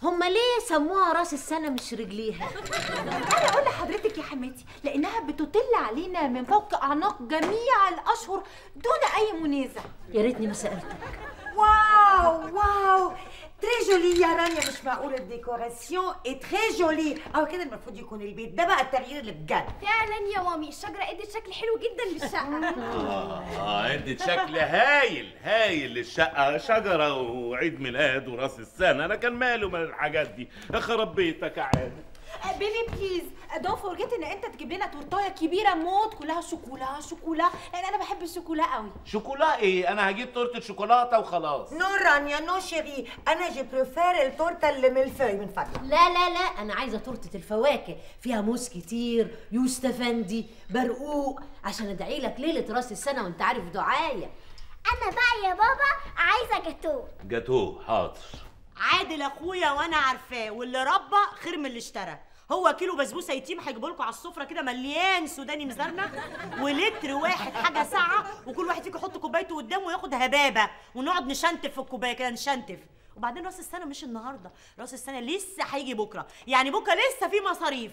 هما ليه سموها راس السنه مش رجليها انا اقول لحضرتك يا حماتي لانها بتطل علينا من فوق اعناق جميع الاشهر دون اي منازع يا ريتني ما سالتك واو واو تري جولي يا رانيا مش معقول الديكوراسيون اي تري جولي او كده المفروض يكون البيت ده بقى التغيير اللي بجد فعلا يا مامي الشجره ادت شكل حلو جدا للشقه اه ادت شكل هايل هايل للشقه شجره وعيد ميلاد وراس السنه انا كان ماله من الحاجات دي خرب بيتك يا عادل بيبي بليز دونت فورجيت ان انت تجيب لنا تورتايه كبيره موت كلها شوكولا شوكولا لان انا بحب الشوكولا قوي شوكولا ايه انا هجيب تورته شوكولاته وخلاص نو رانيا نو شيري انا جي بريفير التورته اللي من الفوي من فضلك لا لا لا انا عايزه تورته الفواكه فيها موز كتير يوستفندي برقوق عشان ادعي لك ليله راس السنه وانت عارف دعايه انا بقى يا بابا عايزه جاتوه جاتوه حاضر عادل اخويا وانا عارفاه واللي ربى خير من اللي اشترى هو كيلو بسبوسه يتيم هيجيبوا لكم على السفره كده مليان سوداني مزرنه ولتر واحد حاجه ساعه وكل واحد فيكم يحط كوبايته قدامه وياخد هبابه ونقعد نشنتف في الكوبايه كده نشنتف وبعدين راس السنه مش النهارده راس السنه لسه هيجي بكره يعني بكره لسه في مصاريف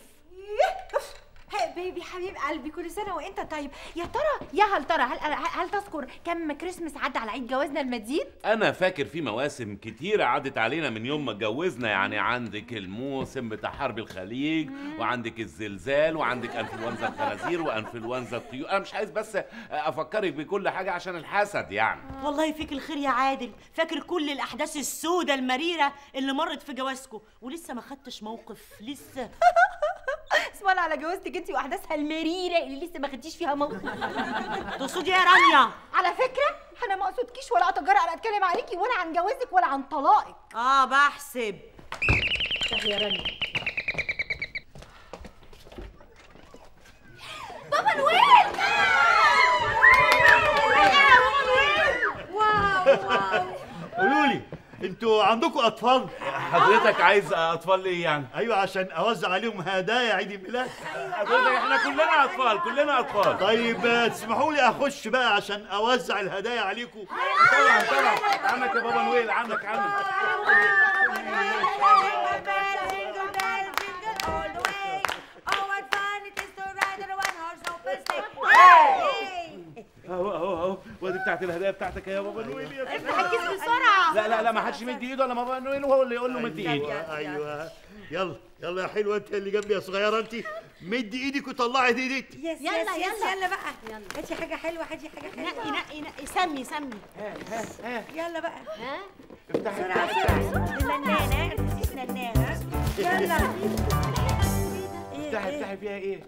هي بيبي حبيب قلبي كل سنه وانت طيب يا ترى يا هل ترى هل هل تذكر كم كريسمس عدى على عيد جوازنا المجيد انا فاكر في مواسم كتيرة عدت علينا من يوم ما اتجوزنا يعني عندك الموسم بتاع حرب الخليج وعندك الزلزال وعندك انفلونزا الخنازير وانفلونزا الطيور انا مش عايز بس افكرك بكل حاجة عشان الحسد يعني والله فيك الخير يا عادل فاكر كل الاحداث السودة المريره اللي مرت في جوازكم ولسه ما خدتش موقف لسه اسم الله على جوازتك انت واحداثها المريره اللي لسه ما خدتيش فيها موقف تقصدي ايه يا رانيا على فكره انا ما اقصدكيش ولا اتجرأ على اتكلم عليكي ولا عن جوازك ولا عن طلاقك اه بحسب يا رانيا بابا نويل قولوا لي انتوا عندكم اطفال حضرتك عايز اطفال ايه يعني ايوه عشان اوزع عليهم هدايا عيد الميلاد حضرتك احنا كلنا اطفال كلنا اطفال طيب آه، تسمحوا لي اخش بقى عشان اوزع الهدايا عليكم طبعا طبعا عنك يا بابا نويل عنك عنك اهو اهو اهو وادي بتاعت الهدايا بتاعتك يا بابا نويل يا سلام. ركز بسرعه لا لا لا ما حدش يمد ايده الا بابا نويل وهو اللي يقول له مد ايده ايوه ايوه يلا يلا يا حلوه انت اللي جنبي يا صغيره انت مدي ايدك وطلعي ايدك يس يلا، يس يس يلا. يلا بقى هاتي حاجه حلوه هاتي حاجه نقي حلوه نقي نقي سمي سمي يلا بقى ها افتحي بسرعه بسرعه دي ننانه الفسيس ننانه يلا افتحي افتحي فيها ايه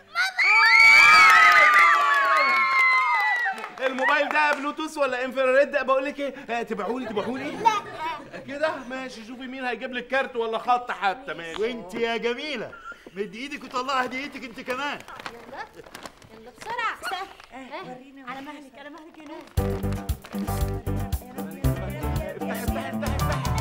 الموبايل ده بلوتوث ولا انفراريد بقول لك ايه تبيعوا لي تبيعوا لي لا كده ماشي شوفي مين هيجيب لك كارت ولا خط حتى ماشي وانت يا جميله مدي ايدك وطلعي هديتك انت كمان يلا بسرعه على مهلك على مهلك يا نور افتحي افتحي افتحي افتحي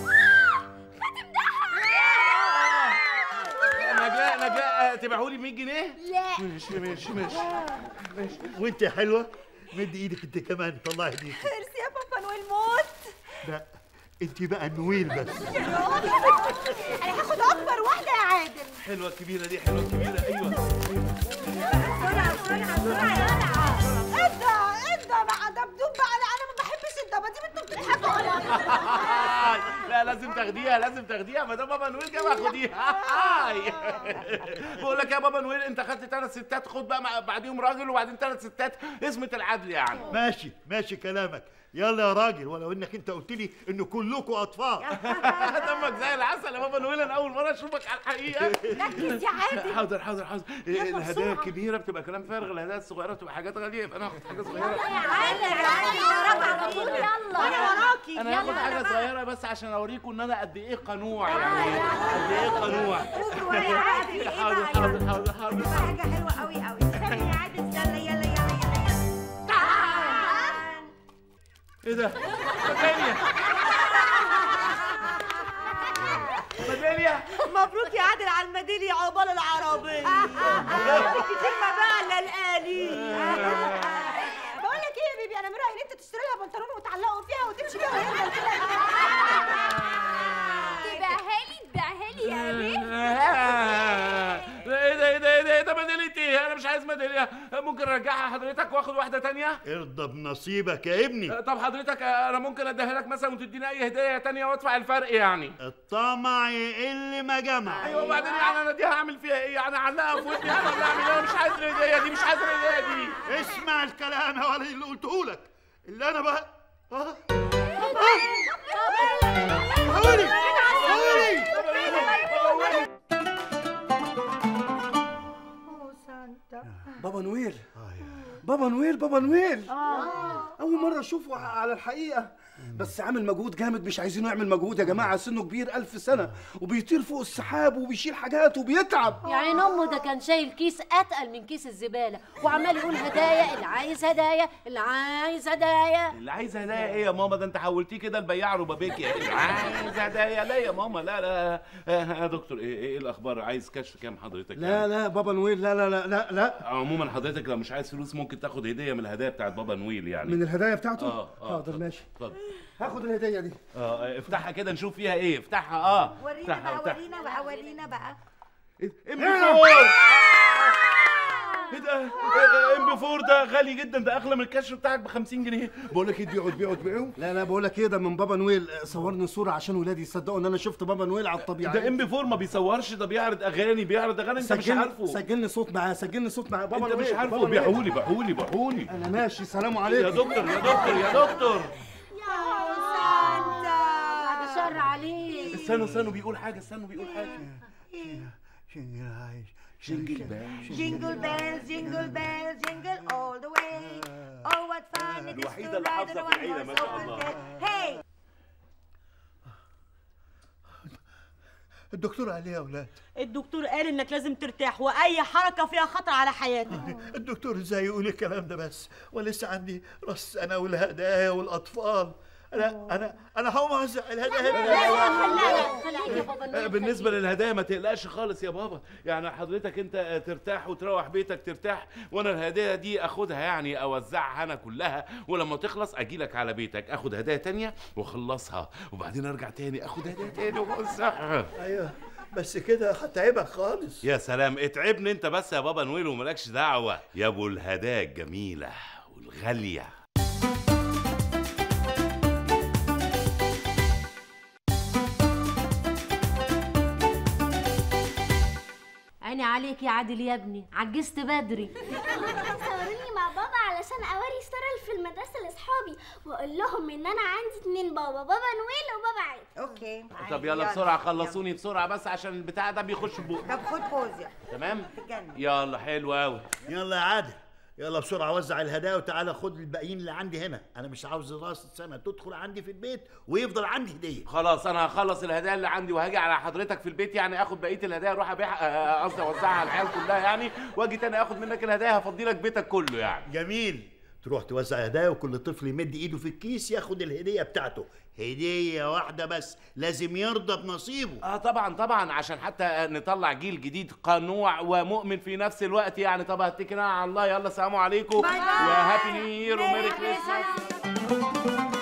نجلاء نجلاء تبيعوا لي 100 جنيه لا ماشي ماشي ماشي وانت يا حلوه مدي ايدك انت كمان طلعي هديتك ميرسي يا بابا نويل موت لا انت بقى النويل بس انا هاخد اكبر واحده يا عادل حلوه الكبيره دي حلوه الكبيره ايوه بسرعه بسرعه بسرعه ايه ده ايه ده بقى دبدوب بقى لا انا ما بحبش الدباديب انتوا بتضحكوا عليا لا لازم تاخديها لازم تاخديها ما دام بابا نويل جاب خديها بقول لك يا بابا نويل انت خدت ثلاث ستات خد بقى مع- بعديهم راجل وبعدين ثلاث ستات اسمة العدل يعني ماشي ماشي كلامك يلا يا راجل ولو انك انت قلت لي ان كلكم اطفال دمك زي العسل يا بابا نويل انا اول مره اشوفك على الحقيقه ركز يا عادل حاضر حاضر حاضر الهدايا الكبيره بتبقى كلام فارغ الهدايا الصغيره بتبقى حاجات غاليه يبقى انا هاخد حاجه صغيره انا وراكي انا هاخد حاجه صغيره بس عشان اوريكم ان انا قد ايه قنوع يعني قد ايه قنوع حاضر حاضر حاضر حاضر حاجه حلوه قوي قوي استني يا عادل يلا يلا يلا يلا يلا ايه ده؟ ميدالية ميدالية مبروك يا عادل على الميداليه عقبال العربيه كلمه بقى الا الالي بقول لك ايه يا بيبي انا من رايي ان انت تشتري لها بنطلون وتعلقه فيها وتمشي بيها وهي تبقى هديه ممكن ارجعها حضرتك واخد واحده تانية ارضى بنصيبك يا ابني طب حضرتك انا ممكن اديها لك مثلا وتديني اي هديه تانية وادفع الفرق يعني الطمع يقل ما جمع ايوه وبعدين يعني انا دي هعمل فيها ايه يعني اعلقها في ودني انا ولا اعمل ايه انا مش عايز الهديه دي مش عايز الهديه دي اسمع الكلام يا ولدي اللي قلته لك اللي انا بقى اه حولي حولي بابا نويل بابا نويل بابا نويل اول مره اشوفه على الحقيقه بس عامل مجهود جامد مش عايزينه يعمل مجهود يا جماعه سنه كبير ألف سنه وبيطير فوق السحاب وبيشيل حاجات وبيتعب يا عين امه ده كان شايل كيس اتقل من كيس الزباله وعمال يقول هدايا اللي عايز هدايا اللي عايز هدايا اللي عايز هدايا ايه يا ماما ده انت حولتيه كده البياع ربابيكي اللي عايز هدايا لا يا ماما لا لا آه، يا دكتور ايه ايه الاخبار عايز كشف كام حضرتك لا يعني؟ لا بابا نويل لا لا لا لا لا عموما حضرتك لو مش عايز فلوس ممكن تاخد هديه من الهدايا بتاعت بابا نويل يعني من الهدايا بتاعته اه اه حاضر ماشي اتفضل هاخد الهديه دي اه افتحها كده نشوف فيها ايه افتحها اه ورينا افتحها بقى افتحها ورينا بقى ورينا بقى ام بي 4 ايه ده ام بي 4 ده غالي جدا ده اغلى من الكشف بتاعك ب 50 جنيه بقول لك ايه تبيعوا تبيعوا تبيعوا لا لا بقول لك ايه ده من بابا نويل صورني صوره عشان ولادي يصدقوا ان انا شفت بابا نويل على الطبيعه ده ام بي 4 ما بيصورش ده بيعرض اغاني بيعرض اغاني انت مش سجلني- عارفه سجلني صوت معاه سجلني صوت معاه بابا انت مش نويل، عارفه بابا نويل. بيعولي بيعولي بيعولي انا ماشي سلام يا عليكم دكتور يا دكتور يا دكتور بعد شر عليك استنوا استنوا بيقول حاجه استنوا بيقول حاجه جنجل Jingle bells, jingle bells, jingle all the way. Oh, what fun it is الوحيدة to اللي ride حافظة in a في العيلة، one ما horse شاء open الله. carriage. Hey! الدكتور قال ايه يا اولاد الدكتور قال انك لازم ترتاح واي حركه فيها خطر على حياتك الدكتور ازاي يقول الكلام ده بس ولسه عندي راس انا والهدايا والاطفال انا انا انا هقوم اوزع الهدايا خليك يا بابا آه، نويل، بالنسبه للهدايا ما تقلقش خالص يا بابا يعني حضرتك انت آه، ترتاح وتروح بيتك ترتاح وانا الهدايا دي اخدها يعني اوزعها انا كلها ولما تخلص اجي لك على بيتك اخد هدايا تانية واخلصها وبعدين ارجع تاني اخد هدايا تاني واوزعها ايوه بس كده هتعبك خالص يا سلام اتعبني انت بس يا بابا نويل وملكش دعوه يا ابو الهدايا الجميله والغاليه عيني عليك يا عادل يا ابني عجزت بدري صوروني مع بابا علشان اوري الصورة اللي في المدرسة لاصحابي واقول لهم ان انا عندي اتنين بابا بابا نويل وبابا عادل اوكي طب يلا بسرعه خلصوني بسرعه بس عشان البتاع ده بيخش بقى طب خد بوز يلا تمام تجنن. يلا حلو قوي يلا يا عادل يلا بسرعة وزع الهدايا وتعالى خد الباقيين اللي عندي هنا أنا مش عاوز راس السنة تدخل عندي في البيت ويفضل عندي هدية خلاص انا هخلص الهدايا اللي عندي وهاجي على حضرتك في البيت يعني اخد بقيه الهدايا اروح ابيعها آه، قصدي اوزعها على العيال كلها يعني واجي تاني اخد منك الهدايا هفضي لك بيتك كله يعني جميل تروح توزع هدايا وكل طفل يمد ايده في الكيس ياخد الهدية بتاعته هدية واحدة بس لازم يرضى بنصيبه اه طبعا طبعا عشان حتى نطلع جيل جديد قنوع ومؤمن في نفس الوقت يعني طب اتكلنا على الله يلا سلام عليكم باي باي. وهابي نيو يير وميري كريسماس